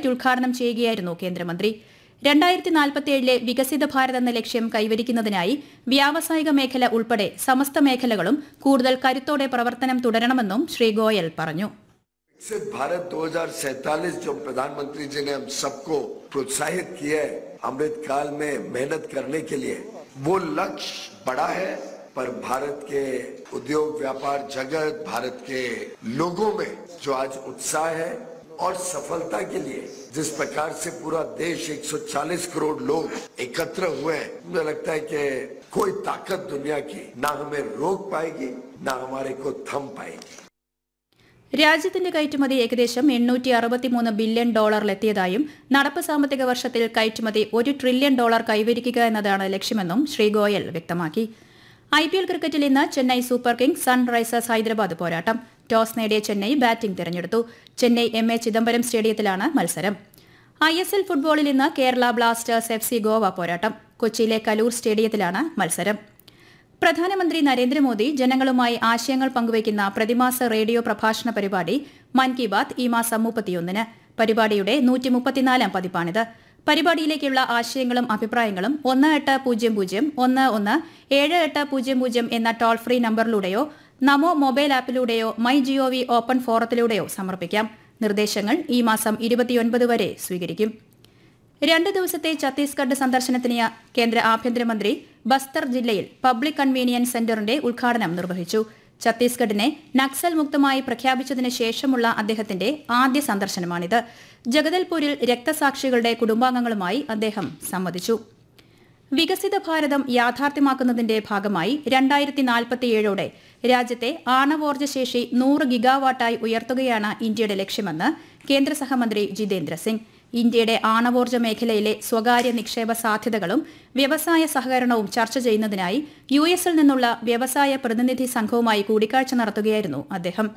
website ഉദ്ഘാടനം ചെയ്യുകയായിരുന്നു കേന്ദ്രമന്ത്രി രണ്ടായിരത്തി നാൽപ്പത്തിയേഴിലെ വികസിത ഭാരത് എന്ന ലക്ഷ്യം കൈവരിക്കുന്നതിനായി വ്യാവസായിക മേഖല ഉൾപ്പെടെ സമസ്ത മേഖലകളും കൂടുതൽ കരുത്തോടെ പ്രവർത്തനം തുടരണമെന്നും ശ്രീ ഗോയൽ പറഞ്ഞു विकसित भारत 2047 जो प्रधानमंत्री जी ने हम सबको प्रोत्साहित किया है अमृत काल में मेहनत करने के लिए वो लक्ष्य बड़ा है पर भारत के उद्योग व्यापार जगत भारत के लोगों में जो आज उत्साह है और सफलता के लिए जिस प्रकार से पूरा देश 140 करोड़ लोग एकत्र हुए हैं मुझे लगता है कि कोई ताकत दुनिया की ना हमें रोक पाएगी ना हमारे को थम पाएगी രാജ്യത്തിന്റെ കയറ്റുമതി ഏകദേശം എണ്ണൂറ്റി അറുപത്തിമൂന്ന് ബില്യൺ ഡോളറിലെത്തിയതായും നടപ്പ് സാമ്പത്തിക വർഷത്തിൽ കയറ്റുമതി ഒരു ട്രില്യൺ ഡോളർ കൈവരിക്കുക എന്നതാണ് ലക്ഷ്യമെന്നും ശ്രീ ഗോയൽ വ്യക്തമാക്കി ഐ പി എൽ ക്രിക്കറ്റിൽ ഇന്ന് Chennai Super Kings Sunrisers Hyderabad പോരാട്ടം ടോസ് നേടിയ ചെന്നൈ ബാറ്റിംഗ് തിരഞ്ഞെടുത്തു ചെന്നൈ എം എ ചിദംബരം സ്റ്റേഡിയത്തിലാണ് മത്സരം ഐ എസ് എൽ ഫുട്ബോളിൽ ഇന്ന് Kerala Blasters F C Goa പോരാട്ടം കൊച്ചിയിലെ കലൂർ സ്റ്റേഡിയത്തിലാണ് മത്സരം പ്രധാനമന്ത്രി നരേന്ദ്രമോദി ജനങ്ങളുമായി ആശയങ്ങൾ പങ്കുവയ്ക്കുന്ന പ്രതിമാസ റേഡിയോ പ്രഭാഷണ പരിപാടി മൻ കി ബാത്ത് ഈ മാസം മുപ്പത്തിയൊന്നിന് പരിപാടിയുടെ നൂറ്റി മുപ്പത്തിനാലാം പതിപ്പാണിത് പരിപാടിയിലേക്കുള്ള ആശയങ്ങളും അഭിപ്രായങ്ങളും ഒന്ന് എട്ട് പൂജ്യം പൂജ്യം ഒന്ന് ഒന്ന് ഏഴ് എട്ട് പൂജ്യം പൂജ്യം എന്ന ടോൾ ഫ്രീ നമ്പറിലൂടെയോ നമോ മൊബൈൽ ആപ്പിലൂടെയോ മൈ ജിഒവി ഓപ്പൺ ഫോറത്തിലൂടെയോ സമർപ്പിക്കാം നിർദ്ദേശങ്ങൾ ഈ മാസം ഇരുപത്തിയൊൻപത് വരെ സ്വീകരിക്കും രണ്ട് ദിവസത്തെ ഛത്തീസ്ഗഡ് സന്ദർശനത്തിന് കേന്ദ്ര ആഭ്യന്തരമന്ത്രി ബസ്തർ ജില്ലയിൽ പബ്ലിക് കൺവീനിയൻസ് സെന്ററിന്റെ ഉദ്ഘാടനം നിർവഹിച്ചു ഛത്തീസ്ഗഡിനെ നക്സൽ മുക്തമായി പ്രഖ്യാപിച്ചതിന് ശേഷമുള്ള അദ്ദേഹത്തിന്റെ ആദ്യ സന്ദർശനമാണിത് ജഗദൽപൂരിൽ രക്തസാക്ഷികളുടെ കുടുംബാംഗങ്ങളുമായി അദ്ദേഹം സംവദിച്ചു വികസിത ഭാരതം യാഥാർത്ഥ്യമാക്കുന്നതിന്റെ ഭാഗമായി രണ്ടായിരത്തി നാൽപ്പത്തിയേഴോടെ രാജ്യത്തെ ആണവോർജ്ജ ശേഷി നൂറ് ഗിഗാവാട്ടായി ഉയർത്തുകയാണ് ഇന്ത്യയുടെ ലക്ഷ്യമെന്ന് കേന്ദ്ര സഹമന്ത്രി ജിതേന്ദ്ര സിംഗ് ഇന്ത്യയുടെ ആണവോർജ്ജ മേഖലയിലെ സ്വകാര്യ നിക്ഷേപ സാധ്യതകളും വ്യവസായ സഹകരണവും ചർച്ച ചെയ്യുന്നതിനായി യു എസിൽ നിന്നുള്ള വ്യവസായ പ്രതിനിധി സംഘവുമായി കൂടിക്കാഴ്ച നടത്തുകയായിരുന്നു അദ്ദേഹം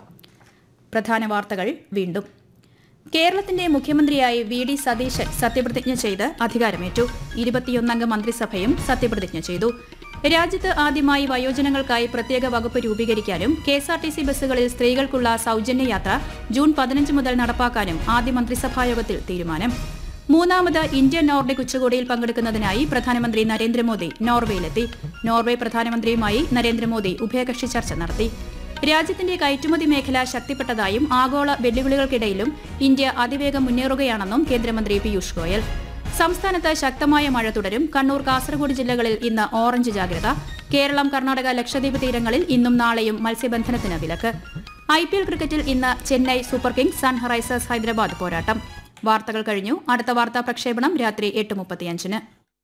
പ്രധാന വാർത്തകൾ വീണ്ടും കേരളത്തിന്റെ മുഖ്യമന്ത്രിയായി വി ഡി സതീശൻ സത്യപ്രതിജ്ഞ ചെയ്ത് അധികാരമേറ്റു ഇരുപത്തിയൊന്നംഗ മന്ത്രിസഭയും സത്യപ്രതിജ്ഞ ചെയ്തു രാജ്യത്ത് ആദ്യമായി വയോജനങ്ങൾക്കായി പ്രത്യേക വകുപ്പ് രൂപീകരിക്കാനും K S R T C ബസ്സുകളിൽ സ്ത്രീകൾക്കുള്ള സൌജന്യ യാത്ര ജൂൺ പതിനഞ്ച് മുതൽ നടപ്പാക്കാനും ആദ്യ മന്ത്രിസഭായോഗത്തിൽ തീരുമാനം മൂന്നാമത് ഇന്ത്യൻ നോർഡിക് ഉച്ചകോടിയിൽ പങ്കെടുക്കുന്നതിനായി പ്രധാനമന്ത്രി നരേന്ദ്രമോദി നോർവേയിലെത്തി നോർവേ പ്രധാനമന്ത്രിയുമായി നരേന്ദ്രമോദി ഉഭയകക്ഷി ചർച്ച നടത്തി രാജ്യത്തിന്റെ കയറ്റുമതി മേഖല ശക്തിപ്പെട്ടതായും ആഗോള വെല്ലുവിളികൾക്കിടയിലും ഇന്ത്യ അതിവേഗം മുന്നേറുകയാണെന്നും കേന്ദ്രമന്ത്രി പീയൂഷ് ഗോയൽ സംസ്ഥാനത്ത് ശക്തമായ മഴ തുടരും കണ്ണൂർ കാസർഗോഡ് ജില്ലകളിൽ ഇന്ന് ഓറഞ്ച് ജാഗ്രത കേരളം കർണാടക ലക്ഷദ്വീപ് തീരങ്ങളിൽ ഇന്നും നാളെയും മത്സ്യബന്ധനത്തിന് വിലക്ക് ഐ പി എൽ ക്രിക്കറ്റിൽ ഇന്ന് Chennai Super Kings Sunrisers Hyderabad പോരാട്ടം വാർത്തകൾ കഴിഞ്ഞു അടുത്ത വാർത്താ പ്രക്ഷേപണം രാത്രി എട്ട് മുപ്പത്തിയഞ്ചിന്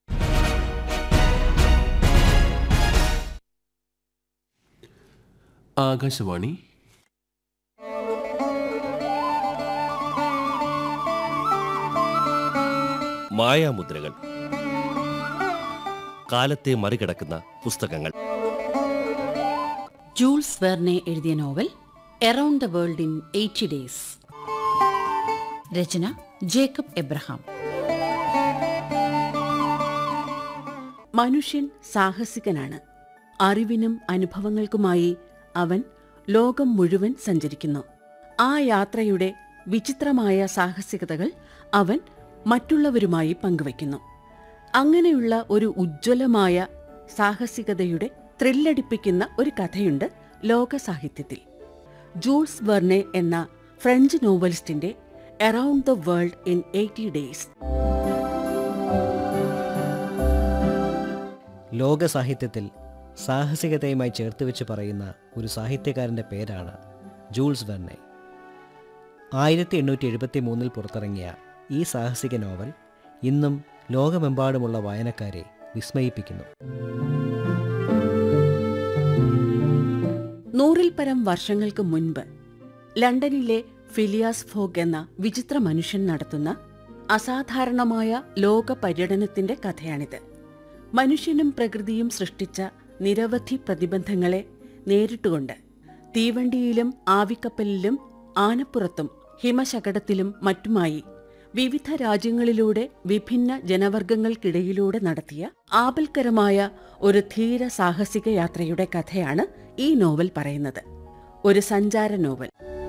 ആകാശവാണി മായാമുദ്രകൾ കാലത്തെ മറികടക്കുന്ന പുസ്തകങ്ങൾ ജൂൾസ് വെർനെ എഴുതിയ novel around the world in eighty days രചന ജേക്കബ് എബ്രഹാം മനുഷ്യൻ സാഹസികനാണ് അറിവിനും അനുഭവങ്ങൾക്കുമായി അവൻ ലോകം മുഴുവൻ സഞ്ചരിക്കുന്നു ആ യാത്രയുടെ വിചിത്രമായ സാഹസികതകൾ അവൻ മറ്റുള്ളവരുമായി പങ്കുവയ്ക്കുന്നു അങ്ങനെയുള്ള ഒരു ഉജ്ജ്വലമായ സാഹസികതയുടെ ത്രില്ലടിപ്പിക്കുന്ന ഒരു കഥയുണ്ട് ലോക സാഹിത്യത്തിൽ ജൂൾസ് വെർനെ എന്ന ഫ്രഞ്ച് നോവലിസ്റ്റിന്റെ around the world in eighty days ലോക സാഹിത്യത്തിൽ സാഹസികതയുമായി ചേർത്ത് വെച്ച് പറയുന്ന ഒരു സാഹിത്യകാരൻ്റെ പേരാണ് ജൂൾസ് വെർണെ ആയിരത്തി എണ്ണൂറ്റി എഴുപത്തി മൂന്നിൽ പുറത്തിറങ്ങിയ ഈ സാഹസിക നോവൽ ഇന്നും ലോകമെമ്പാടുമുള്ള വായനക്കാരെ വിസ്മയിപ്പിക്കുന്നു നൂറിൽ പരം വർഷങ്ങൾക്ക് മുൻപ് ലണ്ടനിലെ ഫിലിയാസ് ഫോഗ് എന്ന വിചിത്ര മനുഷ്യൻ നടത്തുന്ന അസാധാരണമായ ലോക പര്യടനത്തിന്റെ കഥയാണിത് മനുഷ്യനും പ്രകൃതിയും സൃഷ്ടിച്ച നിരവധി പ്രതിബന്ധങ്ങളെ നേരിട്ടുകൊണ്ട് തീവണ്ടിയിലും ആവിക്കപ്പലിലും ആനപ്പുറത്തും ഹിമശകടത്തിലും മറ്റുമായി വിവിധ രാജ്യങ്ങളിലൂടെ വിഭിന്ന ജനവർഗങ്ങൾക്കിടയിലൂടെ നടത്തിയ ആപൽക്കരമായ ഒരു ധീര സാഹസിക യാത്രയുടെ കഥയാണ് ഈ നോവൽ പറയുന്നത് ഒരു സഞ്ചാര നോവൽ